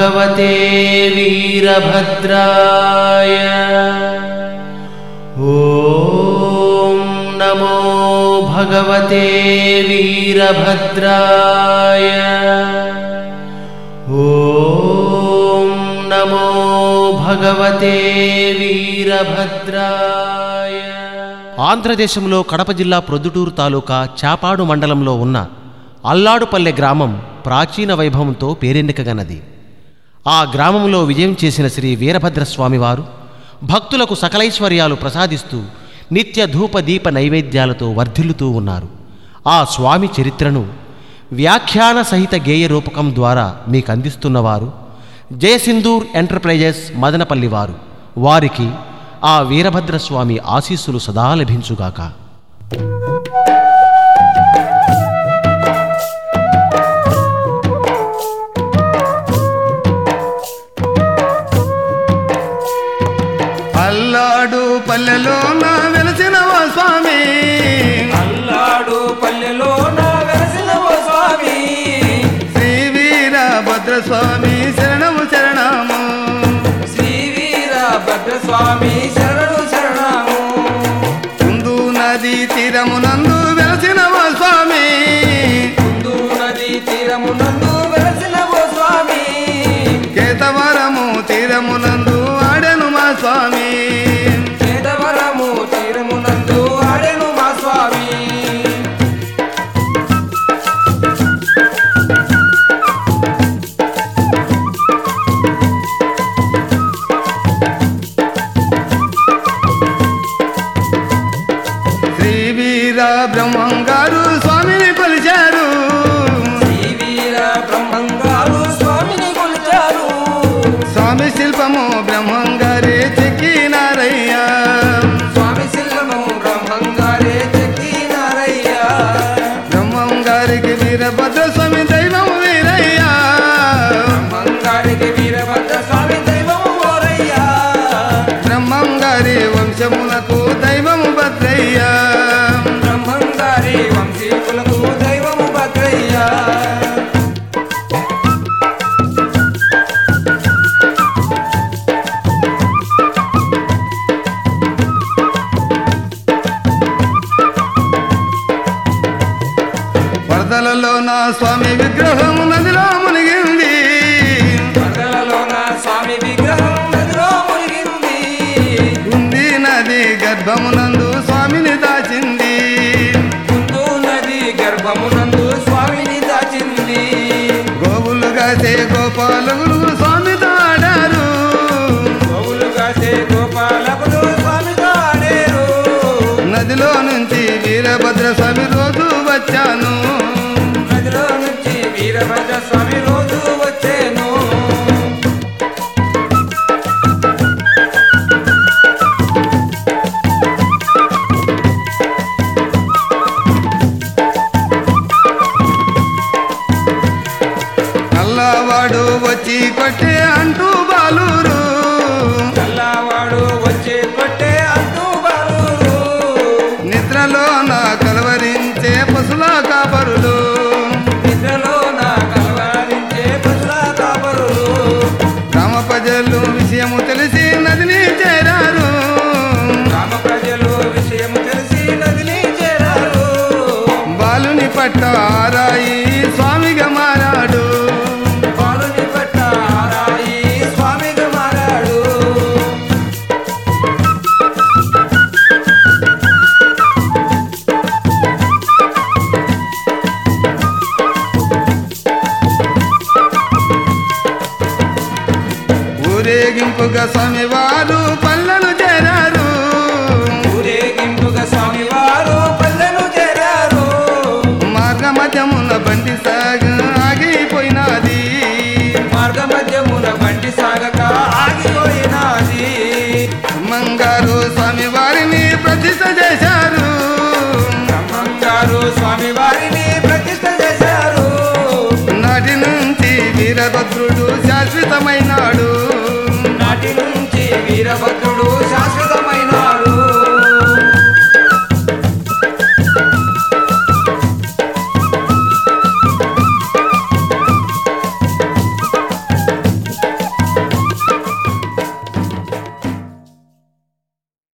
भगवते वीरभद्राय ॐ नमो भगवते वीरभद्राय ॐ नमो भगवते वीरभद्राय ఆంధ్రదేశంలో కడప జిల్లా ప్రొద్దుటూరు తాలూకా చాపాడు మండలంలో ఉన్న అల్లాడుపల్లె గ్రామం ప్రాచీన వైభవంతో పేరెన్నికగన్నది ఆ గ్రామంలో విజయం చేసిన శ్రీ వీరభద్రస్వామివారు భక్తులకు సకలైశ్వర్యాలు ప్రసాదిస్తూ నిత్య ధూప దీప నైవేద్యాలతో వర్ధిల్లుతూ ఉన్నారు ఆ స్వామి చరిత్రను వ్యాఖ్యాన సహిత గేయ రూపకం ద్వారా మీకు అందిస్తున్నవారు జయసింధూర్ ఎంటర్ప్రైజెస్ మదనపల్లి వారు వారికి ఆ వీరభద్రస్వామి ఆశీస్సులు సదా లభించుగాక అల్లాడు పల్లెలో నా వెలసిన ఓ స్వామి అల్లాడు పల్లెలో నా వెలసిన ఓ స్వామి శ్రీ వీర భద్ర స్వామి శరణము శరణము శ్రీ వీర భద్ర స్వామి శరణు శరణము కుందు నది తీరమునందు వెలసిన ఓ స్వామి కుందు నది తీరమునందు వెలసిన ఓ స్వామి కేతవరము తీరమునందు ఆడెను మా స్వామి చేదవరము తీరమునందు ఆడెను మా స్వామి శ్రీ వీర బ్రహ్మంగారు స్వామిని కొలిచారు శ్రీ వీర బ్రహ్మంగారు స్వామిని కొలిచారు స్వామి శిల్పము బ్రహ్మంగారే చెక్కినారయ్యా స్వామి శిల్పము బ్రహ్మంగారే చెక్కినారయ్యా బ్రహ్మం గారికి వీరభద్ర స్వామి దైవం వీరయ్యా బ్రహ్మంగారికి వీరభద్ర స్వామి దైవము ఓరయ్యా బ్రహ్మం గారి వంశములకు దైవము భద్రయ్యా బ్రహ్మంగారి వంశీకులకు దైవము భద్రయ్యా వరదలలో నా స్వామి విగ్రహం నదిలో మునిగింది పగలలో నా స్వామి విగ్రహం నదిలో మునిగింది ఉంది నది గర్భమునందు స్వామిని దాచింది కుందు నది గర్భమునందు స్వామిని దాచింది గోవులు కాసే గోపాలకులు స్వామితో ఆడారు గోవులు కాసే గోపాలకులు స్వామితో ఆడేరు నదిలో నుంచి వీరభద్ర స్వామి రోజు వచ్చాను నదిలో నుంచి వీరభద్ర స్వామి రోజు వచ్చేను నల్లవాడు వచ్చి కొట్టే అంటూ బాలూరు చల్లవాడు వచ్చే కొట్టే అంటూ బాలూరు నిద్రలో నా కలవరించే పశుల కాపరులు నిద్రలో నా కలవరించే పశుల కాపరులు గ్రామ ప్రజలు విషయము తెలిసి నదిని చేరారు గ్రామ ప్రజలు విషయం తెలిసి నదిని చేరారు బాలుని పట్ట ఆరాయి స్వామిగా మారాడు బాలుని పట్ట ఆరాయి స్వామిగా మారాడు ఊరేగింపుగా స్వామివారు పల్లెను చేరారు ఊరేగింపుగా స్వామివారు పల్లెను చేరారు మార్గ మధ్యమున బండి సాగ ఆగిపోయినది మార్గ మధ్యమున బండి సాగక ఆగిపోయినది మంగారు స్వామి వారిని ప్రతిష్ట చేశారు బ్రహ్మంగారు స్వామివారిని ప్రతిష్ఠ చేశారు నాటి నుంచి వీరభద్రుడు శాశ్వతమైనాడు నాటి నుంచి వీరభద్రుడు